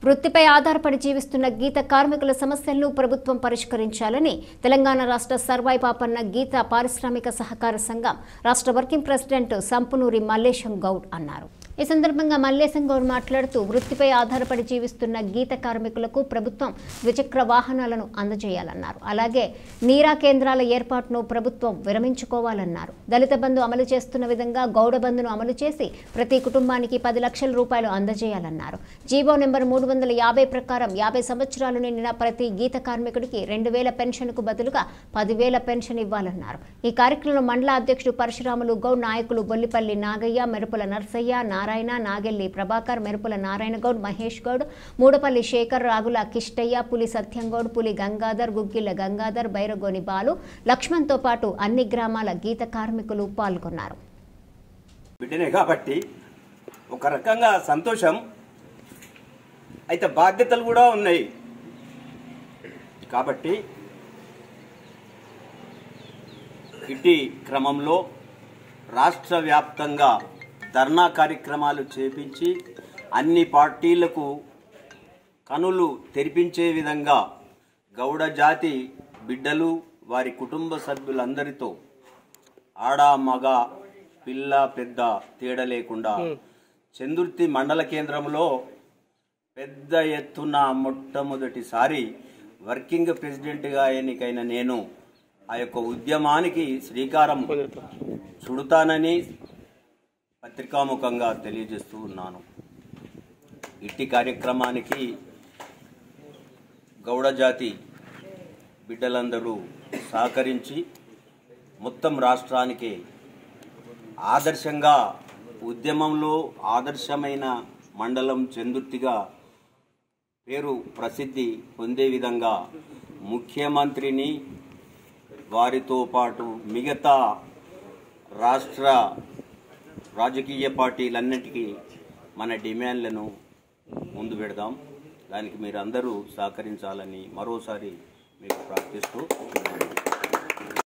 వృత్తిపై ఆధారపడి జీవిస్తున్న గీత కార్మికుల సమస్యలను ప్రభుత్వం పరిష్కరించాలని తెలంగాణ రాష్ట్ర సర్వాయి పాపన్న గీత పారిశ్రామిక సహకార సంఘం రాష్ట్ర వర్కింగ్ ప్రెసిడెంట్ సంపునూరి మల్లేశం గౌడ్ అన్నారు ఈ సందర్భంగా మల్లేశం గౌడ్ మాట్లాడుతూ వృత్తిపై ఆధారపడి జీవిస్తున్న గీత కార్మికులకు ప్రభుత్వం ద్విచక్ర వాహనాలను అందజేయాలన్నారు అలాగే నీరా కేంద్రాల ఏర్పాటును ప్రభుత్వం విరమించుకోవాలన్నారు దళిత బంధు అమలు చేస్తున్న విధంగా గౌడ బంధును అమలు చేసి ప్రతి కుటుంబానికి పది లక్షల రూపాయలు అందజేయాలన్నారు జీవో నెంబర్ మూడు వందల యాభై ప్రకారం యాభై సంవత్సరాలు నిండిన ప్రతి గీత కార్మికుడికి రెండు వేల పెన్షన్కు బదులుగా పదివేల పెన్షన్ ఇవ్వాలన్నారు ఈ కార్యక్రమంలో మండల అధ్యక్షుడు పరశురాములు గౌడ్ నాయకులు బొల్లిపల్లి నాగయ్య మెరుపుల నర్సయ్య నారాయణ నాగెల్లి ప్రభాకర్ మెరుపుల నారాయణ గౌడ్ మహేష్ గౌడ్ మూడపల్లి శేఖర్ రాగుల కిష్టయ్య పులి సత్యం గౌడ్ పులి గంగాధర్ గుగ్గిళ్ళ గంగాధర్ బైరగోని బాలు లక్ష్మణ్తో పాటు అన్ని గ్రామాల గీత కార్మికులు పాల్గొన్నారు బిడ్డనే కాబట్టి ఒక రకంగా సంతోషం అయితే బాధ్యతలు కూడా ఉన్నాయి కాబట్టి ఇటీ క్రమంలో రాష్ట్ర వ్యాప్తంగా ధర్నా కార్యక్రమాలు చేపించి అన్ని పార్టీలకు కనులు తెరిపించే విధంగా గౌడ జాతి బిడ్డలు వారి కుటుంబ సభ్యులందరితో ఆడ మగ పిల్ల పెద్ద తేడా లేకుండా చందుర్తి మండల కేంద్రంలో పెద్ద ఎత్తున మొట్టమొదటిసారి వర్కింగ్ ప్రెసిడెంట్గా ఎన్నికైన నేను ఆ యొక్క ఉద్యమానికి శ్రీకారం చుడతానని పత్రికాముఖంగా తెలియజేస్తూ ఉన్నాను ఇట్టి కార్యక్రమానికి గౌడ జాతి బిడ్డలందరూ సహకరించి మొత్తం రాష్ట్రానికి ఆదర్శంగా ఉద్యమంలో ఆదర్శమైన మండలం చందుర్తిగా పేరు ప్రసిద్ధి పొందే విధంగా ముఖ్యమంత్రిని వారితో పాటు మిగతా రాష్ట్ర రాజకీయ పార్టీలన్నిటికీ మన డిమాండ్లను ముందు పెడదాం దానికి మీరు అందరూ సహకరించాలని మరోసారి మీకు ప్రార్థిస్తూ ఉన్నాను